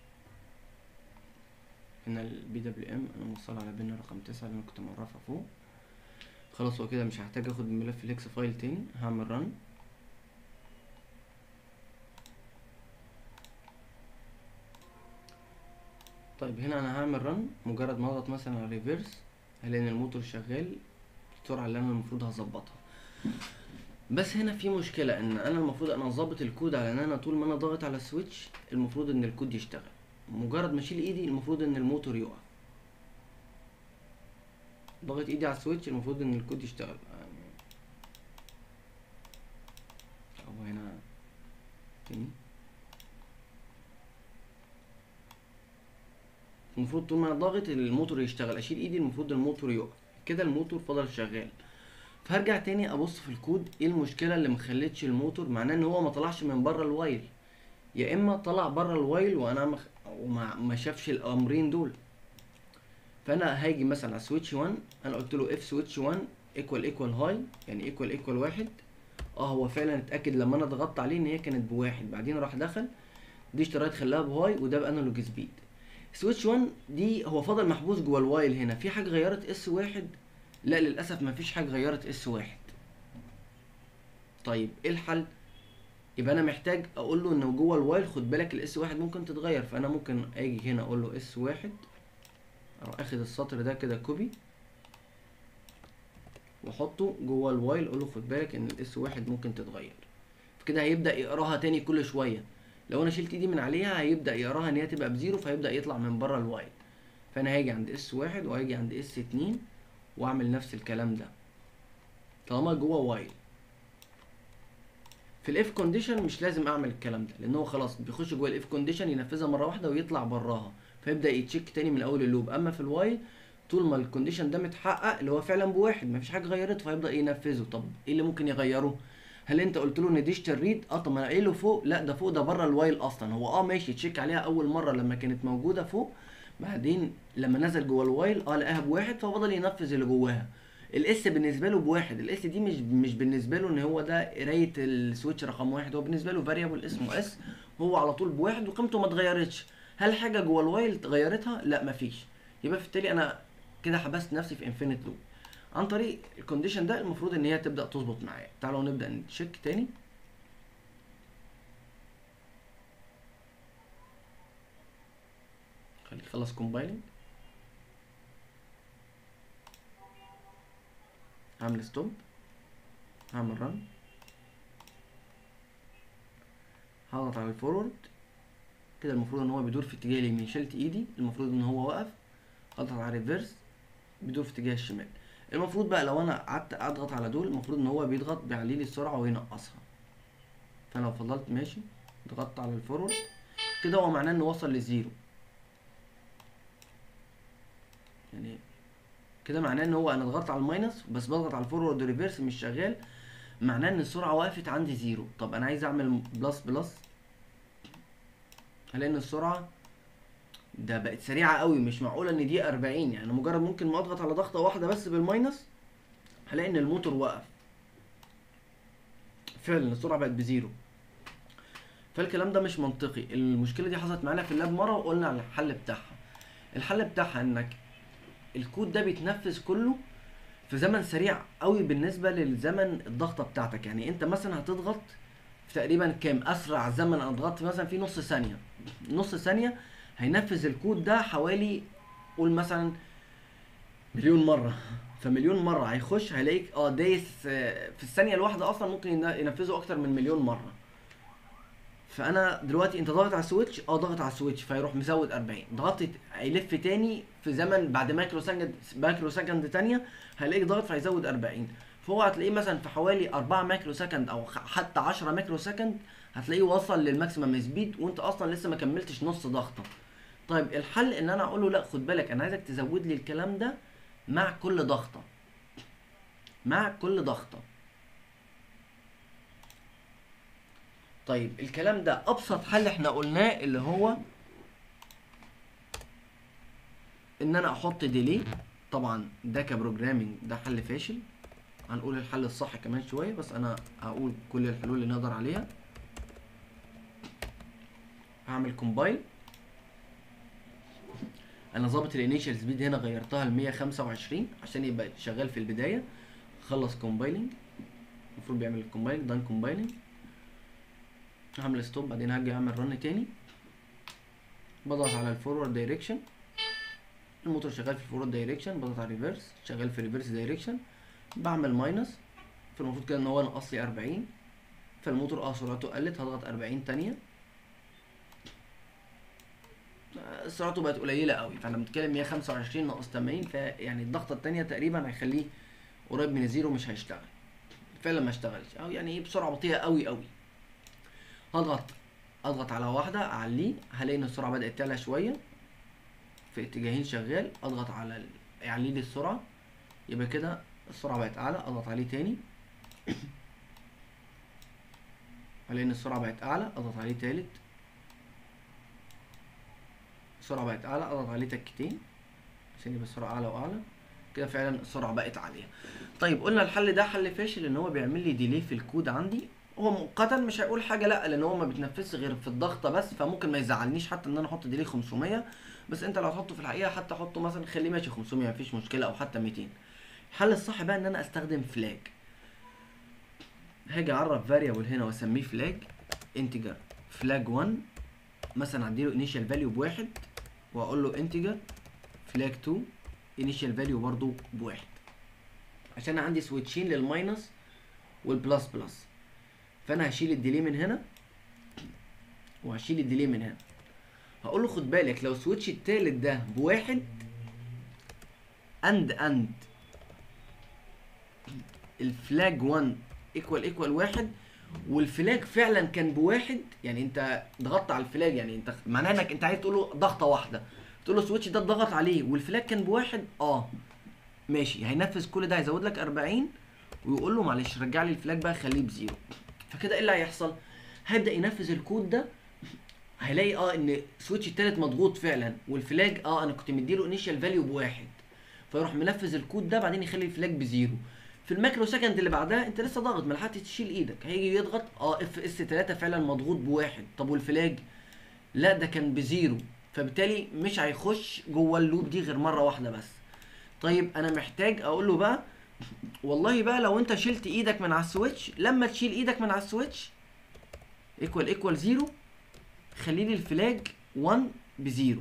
هنا البي دبليو ام انا موصل على بين رقم تسعة اللي انا كنت معرفها فوق خلاص هو كده مش هحتاج اخد ملف الاكس فايل تاني هعمل رن طيب هنا انا هعمل رن مجرد ما اضغط مثلا على ريفيرس هلاقي ان الموتور شغال السرعه اللي انا المفروض هظبطها بس هنا في مشكله ان انا المفروض انا ظابط الكود على ان انا طول ما انا ضاغط على السويتش المفروض ان الكود يشتغل مجرد ما اشيل ايدي المفروض ان الموتور يقع ضغط ايدي على السويتش المفروض ان الكود يشتغل يعني هو هنا تاني المفروض طول ما انا ضاغط الموتور يشتغل اشيل ايدي المفروض الموتور يقف كده الموتور فضل شغال فهرجع تاني ابص في الكود ايه المشكله اللي مخلتش الموتور معناه ان هو ما طلعش من بره الوايل يا اما طلع بره الوايل وانا مخ... وما ما شافش الامرين دول فانا هاجي مثلا على سويتش 1 انا قلت له اف سويتش 1 ايكوال ايكوال هاي يعني ايكوال ايكوال واحد اه هو فعلا اتاكد لما انا ضغطت عليه ان هي كانت بواحد بعدين راح دخل دي اشترايت خلاها بهاي وده بانالوج سبيد سويتش 1 دي هو فضل محبوس جوه الوايل هنا في حاجه غيرت اس واحد لا للاسف ما فيش حاجه غيرت اس واحد طيب ايه الحل يبقى انا محتاج اقول له انه جوه الوايل خد بالك الاس واحد ممكن تتغير فانا ممكن اجي هنا اقول له اس واحد اروح اخد السطر ده كده كوبي واحطه جوه الوايل اقول له خد بالك ان الاس واحد ممكن تتغير فكده هيبدا يقراها تاني كل شويه لو انا شلت ايدي من عليها هيبدا يقراها ان هي تبقى بزيرو فهيبدا يطلع من بره الوايل فانا هاجي عند اس واحد وهاجي عند اس اتنين واعمل نفس الكلام ده طالما جوه وايل في الاف كونديشن مش لازم اعمل الكلام ده لان هو خلاص بيخش جوه الاف كونديشن ينفذها مره واحده ويطلع براها فيبدا يتشيك تاني من اول اللوب اما في الوايل طول ما الكونديشن ده متحقق اللي هو فعلا بواحد مفيش حاجه غيرته فيبدا ينفذه طب ايه اللي ممكن يغيره هل انت قلت له ان ديجيتال ريد اه طب ما انا قايله فوق لا ده فوق ده بره الوايل اصلا هو اه ماشي تشيك عليها اول مره لما كانت موجوده فوق بعدين لما نزل جوه الوايل اه لقاها بواحد ففضل ينفذ اللي جواها الاس بالنسبه له بواحد الاس دي مش مش بالنسبه له ان هو ده قرايه السويتش رقم واحد هو بالنسبه له فاريبل اسمه اس هو على طول بواحد وقيمته ما اتغيرتش هل حاجه جوه الوايل اتغيرتها لا مفيش يبقى في التالي انا كده حبست نفسي في انفينيت لوب عن طريق الكونديشن ده المفروض ان هي تبدا تظبط معايا تعالوا نبدا نتشيك تاني خليه يخلص كومبايلنج هعمل ستوب هعمل رن هضغط على الفورورد كده المفروض ان هو بيدور في اتجاه اليمين شلت ايدي المفروض ان هو وقف اضغط على ريفرس بيدور في اتجاه الشمال المفروض بقى لو انا قعدت اضغط على دول المفروض ان هو بيضغط بيعلي لي السرعه وينقصها فانا لو فضلت ماشي ضغطت على الفورورد كده هو معناه انه وصل لزيرو يعني كده معناه ان هو انا ضغطت على الماينس بس بضغط على الفورورد ريفيرس مش شغال معناه ان السرعه وقفت عندي زيرو طب انا عايز اعمل بلس بلس هلاقي ان السرعه ده بقت سريعه قوي مش معقوله ان دي 40 يعني مجرد ممكن ما اضغط على ضغطه واحده بس بالماينس هلاقي ان الموتور وقف فعلا السرعه بقت بزيرو فالكلام ده مش منطقي المشكله دي حصلت معانا في اللاب مره وقلنا على الحل بتاعها الحل بتاعها انك الكود ده بيتنفذ كله في زمن سريع قوي بالنسبه للزمن الضغطه بتاعتك يعني انت مثلا هتضغط في تقريبا كام اسرع زمن انا ضغطت مثلا في نص ثانيه نص ثانيه هينفذ الكود ده حوالي قول مثلا مليون مره فمليون مره هيخش هيلاقيك اه دايس آه، في الثانيه الواحده اصلا ممكن ين- ينفذه اكتر من مليون مره فانا دلوقتي انت ضاغط على السويتش اه ضاغط على السويتش فيروح مزود 40 ضغطت هيلف تاني في زمن بعد مايكرو سكند مايكرو سكند تانية هيلاقيك ضاغط فهيزود 40 فهو هتلاقيه مثلا في حوالي 4 مايكرو سكند او خ- حتى 10 مايكرو سكند هتلاقيه وصل للماكسيمم سبيد وانت اصلا لسه ما كملتش نص ضغطه طيب الحل ان انا اقول له لا خد بالك انا عايزك تزود لي الكلام ده مع كل ضغطه مع كل ضغطه طيب الكلام ده ابسط حل احنا قلناه اللي هو ان انا احط ديلي طبعا ده كبروجرامينج ده حل فاشل هنقول الحل الصح كمان شويه بس انا هقول كل الحلول اللي نقدر عليها هعمل كومبايل انا ظابط الانيشال سبيد هنا غيرتها ل 125 عشان يبقى شغال في البدايه خلص كومبايلنج المفروض بيعمل الكومبايلنج دان كومبايلنج هعمل ستوب بعدين هرجع اعمل رن تاني بضغط على الفورورد دايركشن الموتور شغال في الفورورد دايركشن بضغط على الريفرس شغال في الريفرس دايركشن بعمل ماينس فالمفروض كده ان هو نقص لي 40 فالموتور اه سرعته قلت هضغط 40 تانية آه، سرعته بقت قليلة قوي فاحنا بنتكلم 125 ناقص 80 فيعني الضغطة التانية تقريبا هيخليه قريب من الزيرو مش هيشتغل فعلا ما اشتغلش او يعني ايه بسرعة بطيئة قوي قوي هضغط اضغط على واحدة اعليه هلاقي ان السرعة بدأت تعلى شوية في اتجاهين شغال اضغط على ال- يعلي لي السرعة يبقى كده السرعة بقت اعلى اضغط عليه تاني هلاقي ان السرعة بقت اعلى اضغط عليه تالت السرعة بقت اعلى اضغط عليه تكتين عشان يبقى السرعة اعلى واعلى كده فعلا السرعة بقت عالية طيب قلنا الحل ده حل فاشل ان هو بيعمل لي ديلي في الكود عندي هو مؤقتا مش هيقول حاجه لا لان هو ما بيتنفذش غير في الضغطه بس فممكن ما يزعلنيش حتى ان انا احط ديلي 500 بس انت لو هتحطه في الحقيقه حتى حطه مثلا خليه ماشي 500 مفيش مشكله او حتى 200 الحل الصح بقى ان انا استخدم فلاج هاجي اعرف فاريبل هنا واسميه فلاج انتجر فلاج 1 مثلا اديله انيشال فاليو بواحد واقول له انتجر فلاج 2 انيشال فاليو برضو بواحد عشان عندي سويتشين للماينس والبلس بلس فانا هشيل الديلي من هنا وهشيل الديلي من هنا هقول له خد بالك لو السويتش التالت ده بواحد اند اند الفلاج 1 ايكوال ايكوال واحد والفلاج فعلا كان بواحد يعني انت ضغطت على الفلاج يعني انت معناها انك انت عايز تقول له ضغطه واحده تقول له السويتش ده اتضغط عليه والفلاج كان بواحد اه ماشي هينفذ كل ده هيزود لك 40 ويقول له معلش رجع لي الفلاج بقى خليه بزيرو فكده ايه اللي هيحصل هيبدا ينفذ الكود ده هيلاقي اه ان السويتش التالت مضغوط فعلا والفلاج اه انا كنت مديله انيشال فاليو بواحد فيروح منفذ الكود ده بعدين يخلي الفلاج بزيرو في المايكرو سكند اللي بعدها انت لسه ضاغط ما لحقتش تشيل ايدك هيجي يضغط اه اف اس 3 فعلا مضغوط بواحد طب والفلاج لا ده كان بزيرو فبالتالي مش هيخش جوه اللوب دي غير مره واحده بس طيب انا محتاج اقول له بقى والله بقى لو انت شلت ايدك من على السويتش لما تشيل ايدك من على السويتش ايكوال ايكوال زيرو خلي لي الفلاج 1 بزيرو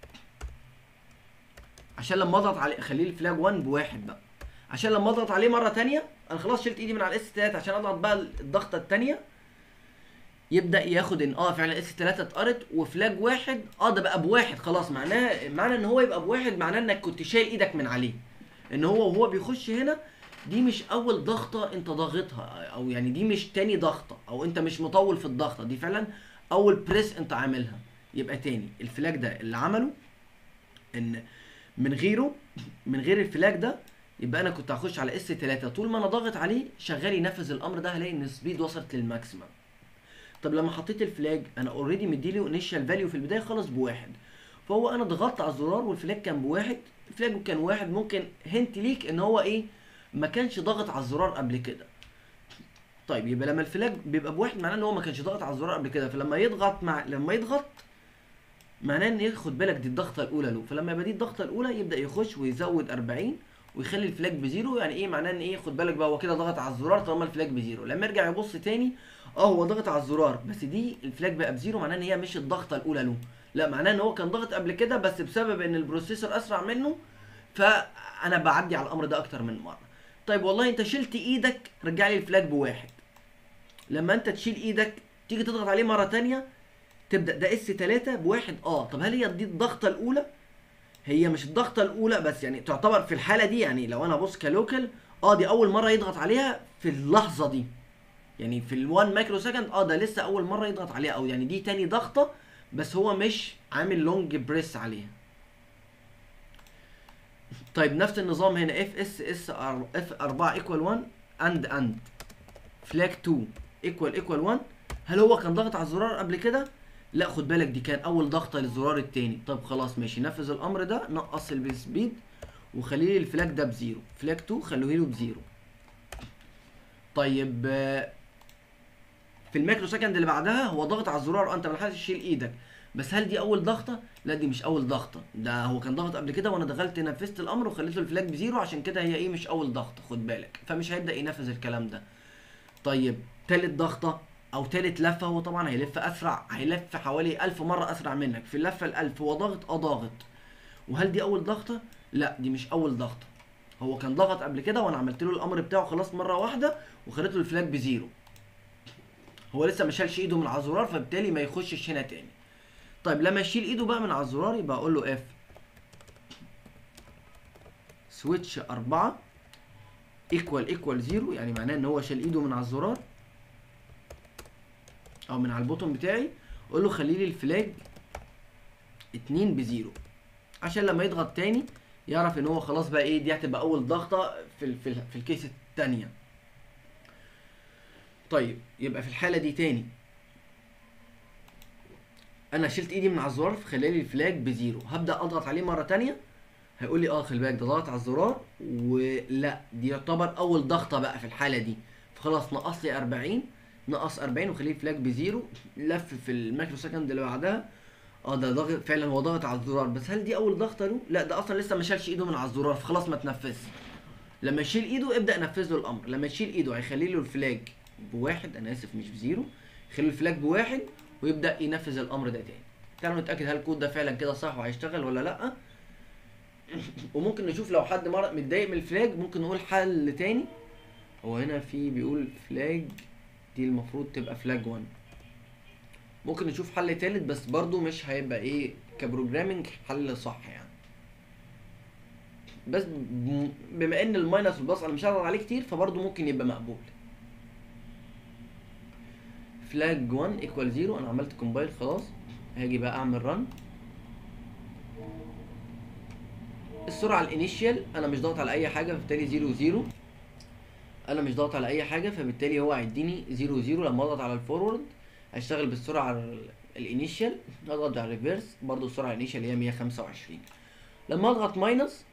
عشان لما اضغط عليه خليه الفلاج 1 بواحد بقى عشان لما اضغط عليه مره تانية انا خلاص شلت ايدي من على الاس 3 عشان اضغط بقى الضغطه التانية يبدا ياخد ان اه فعلا اس 3 اتقرت وفلاج واحد اه ده بقى بواحد خلاص معناه معنى ان هو يبقى بواحد معناه انك كنت شايل ايدك من عليه ان هو وهو بيخش هنا دي مش اول ضغطه انت ضاغطها او يعني دي مش تاني ضغطه او انت مش مطول في الضغطه دي فعلا اول بريس انت عاملها يبقى تاني الفلاج ده اللي عمله ان من غيره من غير الفلاج ده يبقى انا كنت هخش على اس 3 طول ما انا ضاغط عليه شغال ينفذ الامر ده هلاقي ان السبيد وصلت للماكسيمم طب لما حطيت الفلاج انا اوريدي مديله انيشال فاليو في البدايه خالص بواحد فهو انا ضغطت على الزرار والفلاج كان بواحد الفلاج كان واحد ممكن هنت ليك ان هو ايه ما كانش ضاغط على الزرار قبل كده طيب يبقى لما الفلاج بيبقى بواحد معناه ان هو ما كانش ضاغط على الزرار قبل كده فلما يضغط مع لما يضغط معناه ان ياخد بالك دي الضغطه الاولى له فلما يبقى دي الضغطه الاولى يبدا يخش ويزود 40 ويخلي الفلاج بزيرو يعني ايه معناه ان ايه خد بالك بقى هو كده ضغط على الزرار طالما الفلاج بزيرو لما يرجع يبص تاني اه هو ضغط على الزرار بس دي الفلاج بقى بزيرو معناه ان هي مش الضغطه الاولى له لا معناه ان هو كان ضغط قبل كده بس بسبب ان البروسيسور اسرع منه فانا بعدي على الامر ده اكتر من مره طيب والله انت شلت ايدك رجع لي الفلاج بواحد لما انت تشيل ايدك تيجي تضغط عليه مره تانية تبدا ده اس 3 بواحد اه طب هل هي دي الضغطه الاولى هي مش الضغطه الاولى بس يعني تعتبر في الحاله دي يعني لو انا بص كلوكال اه دي اول مره يضغط عليها في اللحظه دي يعني في ال1 مايكرو سكند اه ده لسه اول مره يضغط عليها او يعني دي تاني ضغطه بس هو مش عامل لونج بريس عليها طيب نفس النظام هنا اف اس اس اف 4 ايكوال 1 اند اند فلاج 2 ايكوال ايكوال 1 هل هو كان ضغط على الزرار قبل كده لا خد بالك دي كان اول ضغطه للزرار التاني طب خلاص ماشي نفذ الامر ده نقص السبيد وخلي لي الفلاج ده بزيرو فلاج 2 خلوه له بزيرو طيب في الميكرو سكند اللي بعدها هو ضغط على الزرار انت ما لحقتش تشيل ايدك بس هل دي اول ضغطه لا دي مش اول ضغطه ده هو كان ضغط قبل كده وانا دخلت نفذت الامر وخليته الفلاج بزيرو عشان كده هي ايه مش اول ضغطه خد بالك فمش هيبدا ينفذ الكلام ده طيب تالت ضغطه او تالت لفه هو طبعا هيلف اسرع هيلف حوالي ألف مره اسرع منك في اللفه الألف هو ضاغط اه ضاغط وهل دي اول ضغطه لا دي مش اول ضغطه هو كان ضغط قبل كده وانا عملت له الامر بتاعه خلاص مره واحده وخليته الفلاج بزيرو هو لسه ما شالش ايده من على الزرار فبالتالي ما يخشش هنا تاني طيب لما يشيل ايده بقى من على الزرار يبقى اقول له اف سويتش 4 ايكوال ايكوال زيرو يعني معناه ان هو شال ايده من على الزرار او من على البوتون بتاعي اقول له خلي لي الفلاج 2 بزيرو عشان لما يضغط تاني يعرف ان هو خلاص بقى ايه دي هتبقى اول ضغطه في ال في, ال في الكيس الثانيه طيب يبقى في الحاله دي تاني انا شلت ايدي من على الزرار فخلي لي الفلاج بزيرو هبدا اضغط عليه مره تانية هيقول لي اه خلي بالك ده ضغط على الزرار ولا دي يعتبر اول ضغطه بقى في الحاله دي فخلاص نقص لي 40 نقص 40 وخليه الفلاج بزيرو لف في المايكرو سكند اللي بعدها اه ده ضغط فعلا هو ضغط على الزرار بس هل دي اول ضغطه له؟ لا ده اصلا لسه ما شالش ايده من على الزرار فخلاص ما تنفذش لما يشيل ايده ابدا نفذ له الامر لما يشيل ايده هيخلي له الفلاج بواحد انا اسف مش بزيرو يخلي الفلاج بواحد ويبدا ينفذ الامر ده تاني تعالوا نتاكد هل الكود ده فعلا كده صح وهيشتغل ولا لا وممكن نشوف لو حد مرة متضايق من الفلاج ممكن نقول حل تاني هو هنا في بيقول فلاج دي المفروض تبقى فلاج 1 ممكن نشوف حل تالت بس برضو مش هيبقى ايه كبروجرامنج حل صح يعني بس بما ان الماينس والبلس انا مش هضغط عليه كتير فبرضو ممكن يبقى مقبول فلاج 1 ايكوال 0 انا عملت كومبايل خلاص هاجي بقى اعمل رن السرعه الانيشال انا مش ضاغط على اي حاجه فبالتالي 0 0 انا مش ضاغط على اي حاجه فبالتالي هو هيديني 0 0 لما اضغط على الفورورد هيشتغل بالسرعه الانيشال اضغط على الريفيرس برضو السرعه الانيشال هي 125 لما اضغط ماينس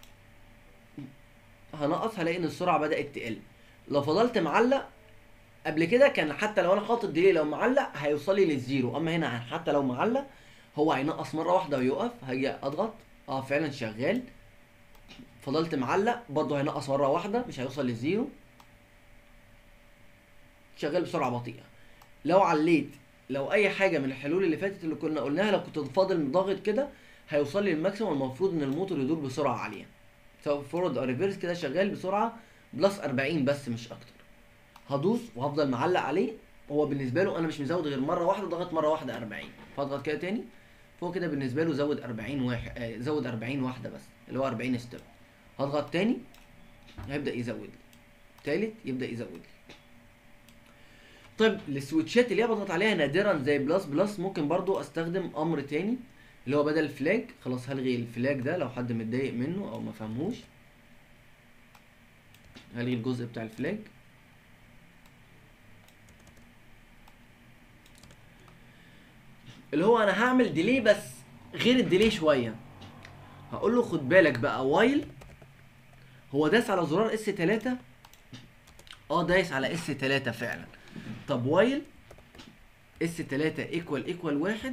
هنقص هلاقي ان السرعه بدات تقل لو فضلت معلق قبل كده كان حتى لو انا حاطط ديلي لو معلق هيوصل لي للزيرو اما هنا حتى لو معلق هو هينقص مره واحده ويقف هاجي اضغط اه فعلا شغال فضلت معلق برضه هينقص مره واحده مش هيوصل للزيرو شغال بسرعه بطيئه لو عليت لو اي حاجه من الحلول اللي فاتت اللي كنا قلناها لو كنت فاضل ضاغط كده هيوصل لي الماكسيموم المفروض ان الموتور يدور بسرعه عاليه سواء فورورد او ريفيرس كده شغال بسرعه بلس 40 بس مش اكتر هدوس وهفضل معلق عليه هو بالنسبه له انا مش مزود غير مره واحده ضغط مره واحده 40 فاضغط كده تاني فهو كده بالنسبه له زود 40 واحد آه زود 40 واحده بس اللي هو 40 ستيب هضغط تاني هيبدا يزود لي تالت يبدا يزود لي طيب السويتشات اللي هي بضغط عليها نادرا زي بلس بلس ممكن برضو استخدم امر تاني اللي هو بدل فلاج خلاص هلغي الفلاج ده لو حد متضايق منه او ما فهموش هلغي الجزء بتاع الفلاج اللي هو انا هعمل ديلي بس غير الديلي شويه هقول له خد بالك بقى وايل هو داس على زرار اس 3 اه دايس على اس 3 فعلا طب وايل اس 3 ايكوال ايكوال واحد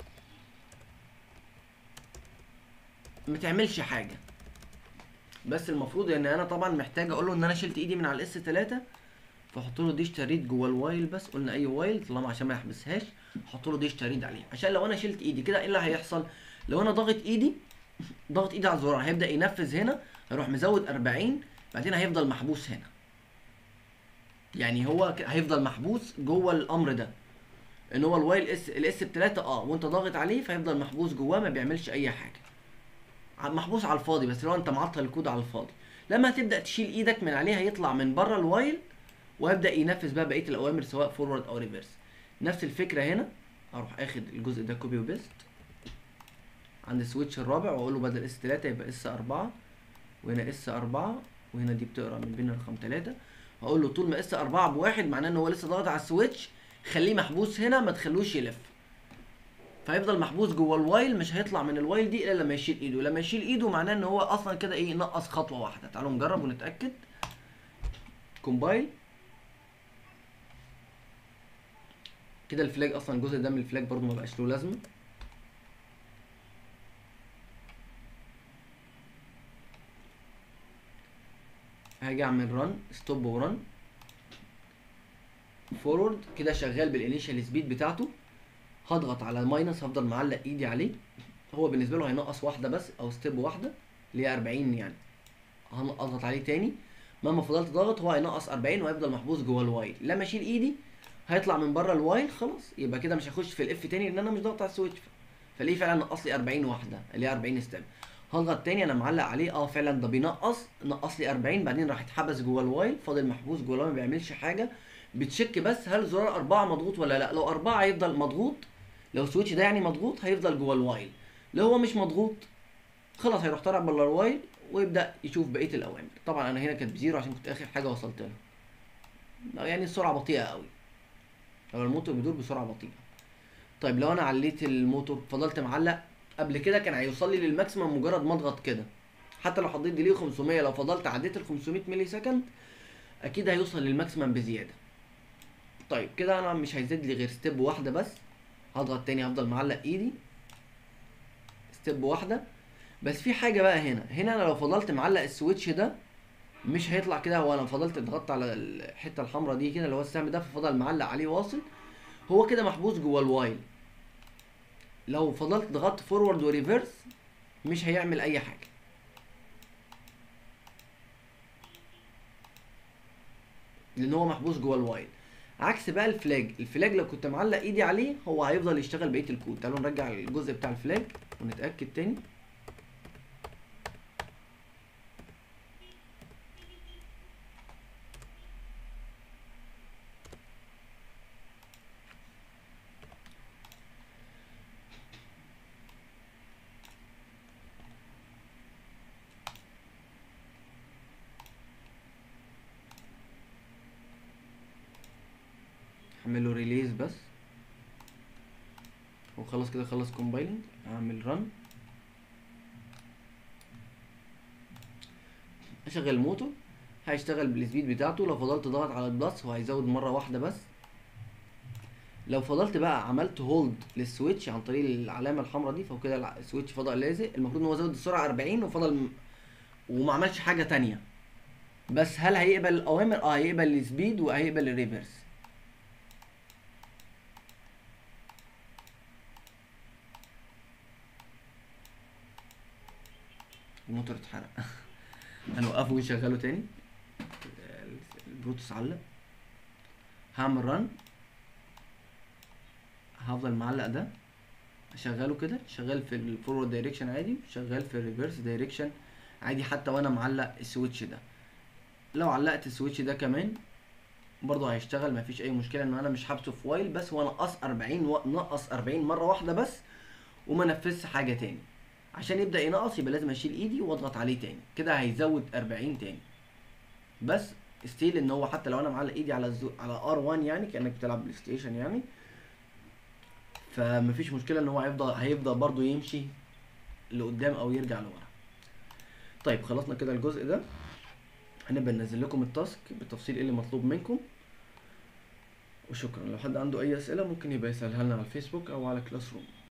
ما تعملش حاجه بس المفروض ان انا طبعا محتاج اقول له ان انا شلت ايدي من على الاس 3 فاحط له ديش تريد جوه الوايل بس قلنا اي وايل طالما عشان ما يحبسهاش احط له ديش تريد عليه عشان لو انا شلت ايدي كده ايه اللي هيحصل لو انا ضاغط ايدي ضغط ايدي على الزرار هيبدا ينفذ هنا هيروح مزود 40 بعدين هيفضل محبوس هنا يعني هو هيفضل محبوس جوه الامر ده ان هو الوايل اس الاس بتلاتة اه وانت ضاغط عليه فيفضل محبوس جواه ما بيعملش اي حاجه محبوس على الفاضي بس لو انت معطل الكود على الفاضي لما هتبدا تشيل ايدك من عليه هيطلع من بره الوايل ويبدا ينفذ بقى بقيه الاوامر سواء فورورد او ريفرس نفس الفكره هنا اروح اخد الجزء ده كوبي وبيست عند السويتش الرابع واقول له بدل اس 3 يبقى اس 4 وهنا اس 4 وهنا دي بتقرا من بين رقم 3 هقول له طول ما اس 4 بواحد معناه ان هو لسه ضاغط على السويتش خليه محبوس هنا ما تخلوش يلف فيفضل محبوس جوه الوايل مش هيطلع من الوايل دي الا لما يشيل ايده لما يشيل ايده معناه ان هو اصلا كده ايه نقص خطوه واحده تعالوا نجرب ونتاكد كومبايل كده الفلاج اصلا الجزء ده من الفلاج برضو ما بقاش له لازمه هاجي اعمل رن ستوب ورن فورورد كده شغال بالانيشال سبيد بتاعته هضغط على الماينس هفضل معلق ايدي عليه هو بالنسبه له هينقص واحده بس او ستيب واحده اللي هي 40 يعني هضغط عليه تاني مهما فضلت ضاغط هو هينقص 40 وهيفضل محبوس جوه الوايل لما اشيل ايدي هيطلع من بره الوايل خلاص يبقى كده مش هخش في الاف تاني لان انا مش ضاغط على السويتش فليه فعلا نقص لي 40 واحده اللي هي 40 ستيب هضغط تاني انا معلق عليه اه فعلا ده بينقص نقص لي 40 بعدين راح اتحبس جوه الوايل فاضل محبوس جوه الوايل ما بيعملش حاجه بتشك بس هل زرار أربعة مضغوط ولا لا لو أربعة هيفضل مضغوط لو السويتش ده يعني مضغوط هيفضل جوه الوايل لو هو مش مضغوط خلاص هيروح طالع بره الوايل ويبدا يشوف بقيه الاوامر طبعا انا هنا كانت بزيرو عشان كنت اخر حاجه وصلت له يعني السرعه بطيئه قوي لو الموتور بيدور بسرعه بطيئه طيب لو انا عليت الموتور فضلت معلق قبل كده كان هيوصل لي للماكسيمم مجرد ما اضغط كده حتى لو حطيت ديلي 500 لو فضلت عديت ال 500 ملي سكند اكيد هيوصل للماكسيمم بزياده طيب كده انا مش هيزيد لي غير ستيب واحده بس هضغط تاني هفضل معلق ايدي ستيب واحده بس في حاجه بقى هنا هنا انا لو فضلت معلق السويتش ده مش هيطلع كده هو انا فضلت ضغطت على الحته الحمراء دي كده اللي هو السهم ده ففضل معلق عليه واصل هو كده محبوس جوه الوايل لو فضلت ضغطت فورورد وريفرس مش هيعمل اي حاجه لان هو محبوس جوه الوايل عكس بقى الفلاج الفلاج لو كنت معلق ايدي عليه هو هيفضل يشتغل بقيه الكود تعالوا نرجع الجزء بتاع الفلاج ونتاكد تاني اعمل له ريليز بس وخلاص كده خلص كومبايلنج اعمل رن اشغل الموتور هيشتغل بالسبيد بتاعته لو فضلت ضغط على البلس هو هيزود مره واحده بس لو فضلت بقى عملت هولد للسويتش عن طريق العلامه الحمراء دي فهو كده السويتش فضل لازق المفروض ان هو زود السرعه 40 وفضل وما عملش حاجه تانية بس هل هيقبل الاوامر اه هيقبل السبيد وهيقبل الريفرس الموتور اتحرق هنوقفه ونشغله تاني البروتوس علق هعمل رن هفضل معلق ده اشغله كده شغال في الفورورد دايركشن عادي شغال في الريفرس دايركشن عادي حتى وانا معلق السويتش ده لو علقت السويتش ده كمان برضه هيشتغل مفيش اي مشكله ان انا مش حابسه في وايل بس هو نقص 40 و... نقص 40 مره واحده بس وما نفذش حاجه تاني عشان يبدا ينقص يبقى لازم اشيل ايدي واضغط عليه تاني كده هيزود 40 تاني بس ستيل ان هو حتى لو انا معلق ايدي على الزو... على ار 1 يعني كانك بتلعب بلاي ستيشن يعني فمفيش مشكله ان هو هيفضل هيفضل برضه يمشي لقدام او يرجع لورا طيب خلصنا كده الجزء ده هنبقى ننزل لكم التاسك بالتفصيل ايه اللي مطلوب منكم وشكرا لو حد عنده اي اسئله ممكن يبقى يسالها لنا على الفيسبوك او على كلاس روم